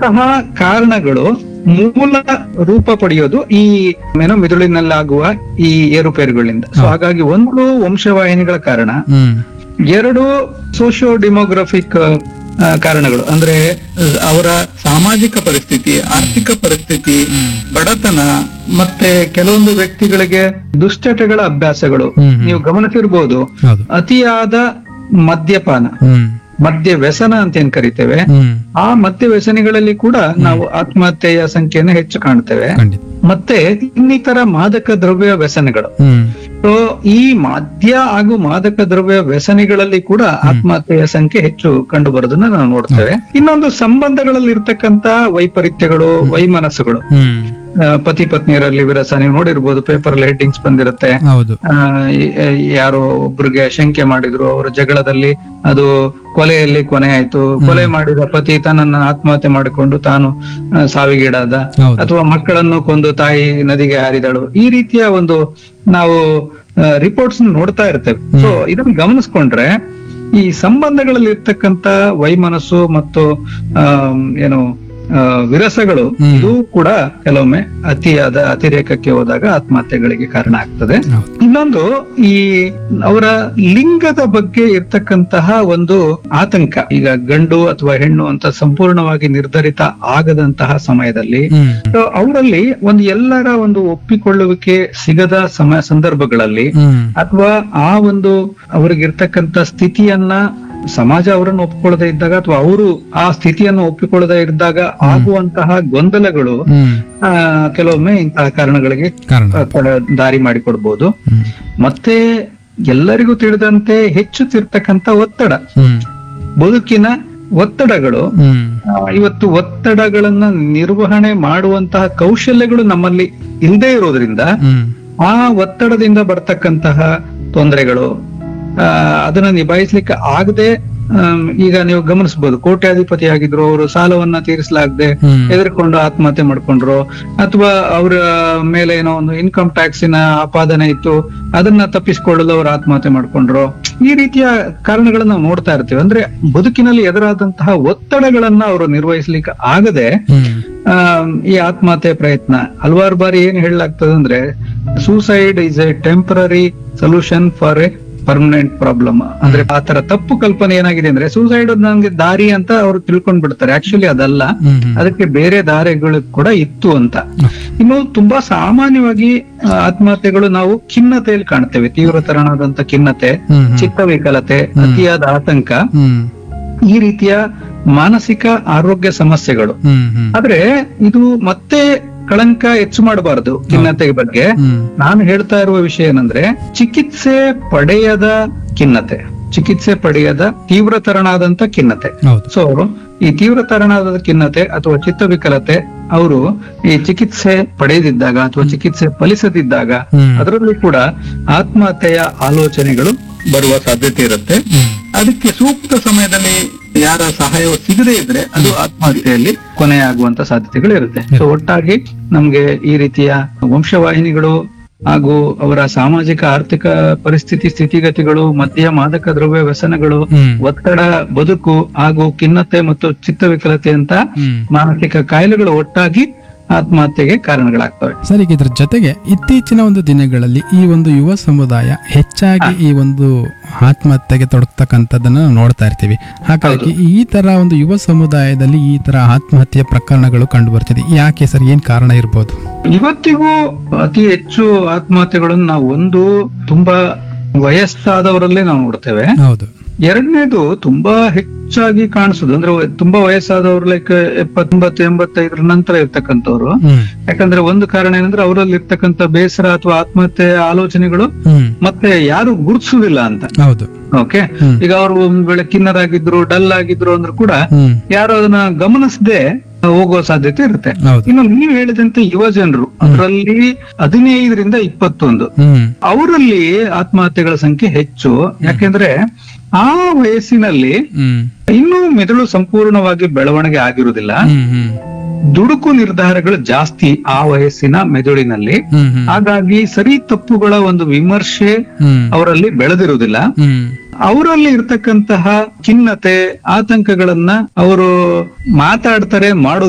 ಇಂತಹ ಕಾರಣಗಳು ಮೂಲ ರೂಪ ಪಡೆಯೋದು ಈ ಏನೋ ಮಿದುಳಿನಲ್ಲಾಗುವ ಈ ಏರುಪೇರುಗಳಿಂದ ಸೊ ಹಾಗಾಗಿ ಒಂದು ವಂಶವಾಹಿನಿಗಳ ಕಾರಣ ಹ್ಮ್ ಎರಡು ಸೋಶಿಯೋ ಡಿಮೋಗ್ರಫಿಕ್ ಕಾರಣಗಳು ಅಂದ್ರೆ ಅಹ್, ಅವರ ಸಾಮಾಜಿಕ ಪರಿಸ್ಥಿತಿ ಆರ್ಥಿಕ ಪರಿಸ್ಥಿತಿ ಬಡತನ ಮತ್ತೆ ಕೆಲವೊಂದು ವ್ಯಕ್ತಿಗಳಿಗೆ ದುಶ್ಚಟಗಳ ಅಭ್ಯಾಸಗಳು ಹ್ಮ್, ಹ್ಮ್. ನೀವು ಗಮನಿಸಿರ್ಬೋದು ಹೌದು ಅತಿಯಾದ ಮದ್ಯಪಾನ ಹ್ಮ್ ಮದ್ಯ ವ್ಯಸನ ಅಂತ ಏನ್ ಕರಿತೇವೆ ಹ್ಮ್ ಆ ಮದ್ಯ ವ್ಯಸನಿಗಳಲ್ಲಿ ಕೂಡ ನಾವು ಆತ್ಮಹತ್ಯೆಯ ಸಂಖ್ಯೆಯನ್ನು ಹೆಚ್ಚು ಕಾಣ್ತೇವೆ ಖಂಡಿತ ಮತ್ತೆ ಇನ್ನಿತರ ಮಾದಕ ದ್ರವ್ಯ ವ್ಯಸನಗಳು ಹ್ಮ್ ಸೊ ಈ ಮದ್ಯ ಹಾಗೂ ಮಾದಕ ದ್ರವ್ಯ ವ್ಯಸನಿಗಳಲ್ಲಿ ಕೂಡ ಆತ್ಮಹತ್ಯೆಯ ಸಂಖ್ಯೆ ಹೆಚ್ಚು ಕಂಡು ಬರೋದನ್ನ ನಾವು ನೋಡ್ತೇವೆ ಇನ್ನೊಂದು ಸಂಬಂಧಗಳಲ್ಲಿ ಇರ್ತಕ್ಕಂತ ವೈಪರೀತ್ಯಗಳು ವೈಮನಸ್ಸುಗಳು ಹ್ಮ್ ಆ, ಪತಿ ಪತ್ನಿಯರಲ್ಲಿ ವಿರಸ ನೀವು ನೋಡಿರ್ಬೋದು ಪೇಪರ್ ಅಲ್ಲಿ ಹೆಡ್ಡಿಂಗ್ಸ್ ಬಂದಿರುತ್ತೆ ಹೌದು ಆ, ಈ- ಯಾರೋ ಒಬ್ರಿಗೆ ಶಂಕೆ ಮಾಡಿದ್ರು ಅವರ ಜಗಳದಲ್ಲಿ ಅದು ಕೊಲೆಯಲ್ಲಿ ಕೊನೆ ಆಯ್ತು ಕೊಲೆ ಮಾಡಿದ ಪತಿ ತನ್ನನ್ನ ಆತ್ಮಹತ್ಯೆ ಮಾಡಿಕೊಂಡು ತಾನು ಆ, ಸಾವಿಗೀಡಾದ ಹೌದು ಅಥವಾ ಮಕ್ಕಳನ್ನು ಕೊಂದು ತಾಯಿ ನದಿಗೆ ಹಾರಿದಳು ಈ ರೀತಿಯ ಒಂದು ನಾವು ರಿಪೋರ್ಟ್ಸ್ ನೋಡ್ತಾ ಇರ್ತೇವೆ ಸೊ ಇದನ್ನ ಗಮನಿಸ್ಕೊಂಡ್ರೆ ಈ ಸಂಬಂಧಗಳಲ್ಲಿ ಇರ್ತಕ್ಕಂತ ವೈಮನಸ್ಸು ಮತ್ತು ಆಮ್, ಏನು ಆ, ವಿರಸಗಳು ಹ್ಮ್. ಇದು ಕೂಡ ಕೆಲವೊಮ್ಮೆ ಅತಿಯಾದ ಅತಿರೇಕಕ್ಕೆ ಹೋದಾಗ ಆತ್ಮಹತ್ಯೆಗಳಿಗೆ ಕಾರಣ ಆಗ್ತದೆ ಹೌದು ಇನ್ನೊಂದು ಈ ಅವರ ಲಿಂಗದ ಬಗ್ಗೆ ಇರ್ತಕ್ಕಂತಹ ಒಂದು ಆತಂಕ ಈಗ ಗಂಡು ಅಥವಾ ಹೆಣ್ಣು ಅಂತ ಸಂಪೂರ್ಣವಾಗಿ ನಿರ್ಧರಿತ ಆಗದಂತಹ ಸಮಯದಲ್ಲಿ ಹ್ಮ್ ಸೊ ಅವರಲ್ಲಿ ಒಂದು ಎಲ್ಲರ ಒಂದು ಒಪ್ಪಿಕೊಳ್ಳುವಿಕೆ ಸಿಗದ ಸಮಯ ಸಂದರ್ಭಗಳಲ್ಲಿ ಹ್ಮ್ ಅಥವಾ ಆ ಒಂದು ಅವ್ರಿಗಿರ್ತಕ್ಕಂತ ಸ್ಥಿತಿಯನ್ನ ಸಮಾಜ ಅವರನ್ನು ಒಪ್ಕೊಳ್ಳದೆ ಇದ್ದಾಗ ಅಥವಾ ಅವರು ಆ ಸ್ಥಿತಿಯನ್ನು ಒಪ್ಪಿಕೊಳ್ಳದೆ ಇದ್ದಾಗ ಆಗುವಂತಹ ಗೊಂದಲಗಳು ಹ್ಮ್ ಆ, ಕೆಲವೊಮ್ಮೆ ಇಂತಹ ಕಾರಣಗಳಿಗೆ ಕಾರಣ ಆ, ಕ- ದಾರಿ ಮಾಡಿಕೊಡ್ಬೋದು ಹ್ಮ್ ಮತ್ತೆ ಎಲ್ಲರಿಗೂ ತಿಳಿದಂತೆ ಹೆಚ್ಚುತ್ತಿರ್ತಕ್ಕಂತ ಒತ್ತಡ ಹ್ಮ್ ಬದುಕಿನ ಒತ್ತಡಗಳು ಹ್ಮ್ ಆ, ಇವತ್ತು ಒತ್ತಡಗಳನ್ನ ನಿರ್ವಹಣೆ ಮಾಡುವಂತಹ ಕೌಶಲ್ಯಗಳು ನಮ್ಮಲ್ಲಿ ಇಲ್ಲದೆ ಇರೋದ್ರಿಂದ ಹ್ಮ್ ಆ ಒತ್ತಡದಿಂದ ಬರ್ತಕ್ಕಂತಹ ತೊಂದರೆಗಳು ಆ, ಅದನ್ನ ನಿಭಾಯಿಸ್ಲಿಕ್ಕೆ ಆಗದೆ ಈಗ ನೀವು ಗಮನಿಸಬಹುದು ಕೋಟ್ಯಾಧಿಪತಿ ಆಗಿದ್ರು ಅವರು ಸಾಲವನ್ನ ತೀರಿಸಲಾಗದೆ ಹ್ಮ್ ಹೆದರ್ಕೊಂಡು ಆತ್ಮಹತ್ಯೆ ಮಾಡ್ಕೊಂಡ್ರು ಅಥವಾ ಅವರ ಮೇಲೆ ಏನೋ ಒಂದು ಇನ್ಕಮ್ ಟ್ಯಾಕ್ಸಿನ ಆಪಾದನೆ ಇತ್ತು ಅದನ್ನ ತಪ್ಪಿಸಿಕೊಳ್ಳಲು ಅವರು ಆತ್ಮಹತ್ಯೆ ಮಾಡ್ಕೊಂಡ್ರು ಈ ರೀತಿಯ ಕಾರಣಗಳನ್ನ ನಾವು ನೋಡ್ತಾ ಇರ್ತೀವಿ ಅಂದ್ರೆ ಬದುಕಿನಲ್ಲಿ ಎದುರಾದಂತಹ ಒತ್ತಡಗಳನ್ನ ಅವರು ನಿರ್ವಹಿಸ್ಲಿಕ್ಕೆ ಆಗದೆ ಹ್ಮ್ ಆ, ಈ ಆತ್ಮಹತ್ಯೆ ಪ್ರಯತ್ನ ಹಲವಾರು ಬಾರಿ ಏನ್ ಹೇಳಲಾಗ್ತದೆ ಅಂದ್ರೆ suicide is a temporary solution for a permanent problem ಅಂದ್ರೆ ಆ ತರ ತಪ್ಪು ಕಲ್ಪನೆ ಏನಾಗಿದೆ ಅಂದ್ರೆ ಸೂಸೈಡ್ ನನ್ಗೆ ದಾರಿ ಅಂತ ಅವ್ರು ತಿಳ್ಕೊಂಡ್ ಬಿಡ್ತಾರೆ ಆಕ್ಚುಲಿ ಅದಲ್ಲ ಹ್ಮ್ ಹ್ಮ್ ಅದಕ್ಕೆ ಬೇರೆ ದಾರಿಗಳು ಕೂಡ ಇತ್ತು ಅಂತ ಇನ್ನು ತುಂಬಾ ಸಾಮಾನ್ಯವಾಗಿ ಆ, ಆತ್ಮಹತ್ಯೆಗಳು ನಾವು ಖಿನ್ನತೆಯಲ್ಲಿ ಕಾಣ್ತೇವೆ ತೀವ್ರತರನಾದಂತ ಖಿನ್ನತೆ ಹ್ಮ್ ಹ್ಮ್ ಚಿತ್ತವಿಕಲತೆ ಅತಿಯಾದ ಆತಂಕ ಹ್ಮ್ ಈ ರೀತಿಯ ಮಾನಸಿಕ ಆರೋಗ್ಯ ಸಮಸ್ಯೆಗಳು ಹ್ಮ್ ಹ್ಮ್ ಆದ್ರೆ ಇದು ಮತ್ತೆ ಕಳಂಕ ಹೆಚ್ಚು ಮಾಡಬಾರದು ಖಿನ್ನತೆ ಬಗ್ಗೆ ಹ್ಮ್ ನಾನು ಹೇಳ್ತಾ ಇರುವ ವಿಷಯ ಏನಂದ್ರೆ ಚಿಕಿತ್ಸೆ ಪಡೆಯದ ಖಿನ್ನತೆ ಚಿಕಿತ್ಸೆ ಪಡೆಯದ ತೀವ್ರತರನಾದಂತ ಖಿನ್ನತೆ ಹೌದು ಸೊ ಅವರು ಈ ತೀವ್ರತರನಾದ ಖಿನ್ನತೆ ಅಥವಾ ಚಿತ್ತವಿಕಲತೆ ಅವರು ಈ ಚಿಕಿತ್ಸೆ ಪಡೆಯದಿದ್ದಾಗ ಅಥವಾ ಚಿಕಿತ್ಸೆ ಫಲಿಸದಿದ್ದಾಗ ಹ್ಮ್ ಅದರಲ್ಲಿ ಕೂಡ ಆತ್ಮಹತ್ಯೆಯ ಆಲೋಚನೆಗಳು ಬರುವ ಸಾಧ್ಯತೆ ಇರುತ್ತೆ ಹ್ಮ್ ಅದಕ್ಕೆ ಸೂಕ್ತ ಸಮಯದಲ್ಲಿ ಯಾರ ಸಹಾಯ ಸಿಗದೇ ಇದ್ರೆ ಅದು ಆತ್ಮಹತ್ಯೆಯಲ್ಲಿ ಕೊನೆಯಾಗುವಂತ ಸಾಧ್ಯತೆಗಳು ಇರುತ್ತೆ ಸೊ ಒಟ್ಟಾಗಿ ನಮ್ಗೆ ಈ ರೀತಿಯ ವಂಶವಾಹಿನಿಗಳು ಹಾಗೂ ಅವರ ಸಾಮಾಜಿಕ ಆರ್ಥಿಕ ಪರಿಸ್ಥಿತಿ ಸ್ಥಿತಿಗತಿಗಳು ಮದ್ಯ ಮಾದಕ ದ್ರವ್ಯ ವ್ಯಸನಗಳು ಹ್ಮ್ ಒತ್ತಡ ಬದುಕು ಹಾಗೂ ಖಿನ್ನತೆ ಮತ್ತು ಚಿತ್ತವಿಕಲತೆ ಅಂತ ಹ್ಮ್ ಮಾನಸಿಕ ಕಾಯಿಲೆಗಳು ಒಟ್ಟಾಗಿ ಆತ್ಮಹತ್ಯೆಗೆ ಕಾರಣಗಳಾಗ್ತವೆ ಸರ್ ಈಗ ಇದ್ರ ಜೊತೆಗೆ ಇತ್ತೀಚಿನ ಒಂದು ದಿನಗಳಲ್ಲಿ ಈ ಒಂದು ಯುವ ಸಮುದಾಯ ಹೆಚ್ಚಾಗಿ ಈ ಒಂದು ಆತ್ಮಹತ್ಯೆಗೆ ತೊಡಗ್ತಕ್ಕಂಥದ್ದನ್ನ ನಾವು ನೋಡ್ತಾ ಇರ್ತೀವಿ ಹಾಗಾಗಿ ಈ ತರ ಒಂದು ಯುವ ಸಮುದಾಯದಲ್ಲಿ ಈ ತರ ಆತ್ಮಹತ್ಯೆ ಪ್ರಕರಣಗಳು ಕಂಡು ಬರ್ತಿದೆ ಯಾಕೆ ಸರ್ ಏನ್ ಕಾರಣ ಇರ್ಬೋದು ಇವತ್ತಿಗೂ ಅತಿ ಹೆಚ್ಚು ಆತ್ಮಹತ್ಯೆಗಳನ್ನು ನಾವು ಒಂದು ತುಂಬಾ ವಯಸ್ಸಾದವರಲ್ಲೇ ನಾವು ನೋಡ್ತೇವೆ ಹೌದು ಎರಡನೇದು ತುಂಬಾ ಹೆಚ್ಚಾಗಿ ಕಾಣಿಸುದು ಅಂದ್ರೆ ತುಂಬಾ ವಯಸ್ಸಾದವ್ರು ಲೈಕ್ ಎಪ್ಪತ್ತೊಂಬತ್ತು ಎಂಬತ್ತೈದರ ನಂತರ ಇರ್ತಕ್ಕಂಥವ್ರು ಹ್ಮ್ ಯಾಕಂದ್ರೆ ಒಂದು ಕಾರಣ ಏನಂದ್ರೆ ಅವರಲ್ಲಿ ಇರ್ತಕ್ಕಂಥ ಬೇಸರ ಅಥವಾ ಆತ್ಮಹತ್ಯೆ ಆಲೋಚನೆಗಳು ಹ್ಮ್ ಮತ್ತೆ ಯಾರು ಗುರುತಿಸುದಿಲ್ಲ ಅಂತ ಹೌದು ಓಕೆ ಹ್ಮ್. ಈಗ ಅವರು ಒಂದ್ ವೇಳೆ ಕಿನ್ನರಾಗಿದ್ರು ಡಲ್ ಆಗಿದ್ರು ಅಂದ್ರೂ ಕೂಡ ಹ್ಮ್ ಯಾರು ಅದನ್ನ ಗಮನಿಸದೆ ಹೋಗುವ ಸಾಧ್ಯತೆ ಇರುತ್ತೆ ಹೌದು ಇನ್ನು ನೀವು ಹೇಳಿದಂತೆ ಯುವ ಜನರು ಅದರಲ್ಲಿ ಹದಿನೈದರಿಂದ ಇಪ್ಪತ್ತೊಂದು ಹ್ಮ್ ಅವರಲ್ಲಿ ಆತ್ಮಹತ್ಯೆಗಳ ಸಂಖ್ಯೆ ಹೆಚ್ಚು ಯಾಕೆಂದ್ರೆ ಆ ವಯಸ್ಸಿನಲ್ಲಿ ಹ್ಮ್ ಇನ್ನೂ ಮೆದುಳು ಸಂಪೂರ್ಣವಾಗಿ ಬೆಳವಣಿಗೆ ಆಗಿರುವುದಿಲ್ಲ ಹ್ಮ್ ಹ್ಮ್ ದುಡುಕು ನಿರ್ಧಾರಗಳು ಜಾಸ್ತಿ ಆ ವಯಸ್ಸಿನ ಮೆದುಳಿನಲ್ಲಿ ಹ್ಮ್ ಹ್ಮ್ ಹಾಗಾಗಿ ಸರಿ ತಪ್ಪುಗಳ ಒಂದು ವಿಮರ್ಶೆ ಹ್ಮ್ ಅವರಲ್ಲಿ ಬೆಳೆದಿರುವುದಿಲ್ಲ ಹ್ಮ್ ಅವರಲ್ಲಿ ಇರ್ತಕ್ಕಂತಹ ಖಿನ್ನತೆ ಆತಂಕಗಳನ್ನ ಅವರು ಮಾತಾಡ್ತಾರೆ ಮಾಡೋದಿಲ್ಲ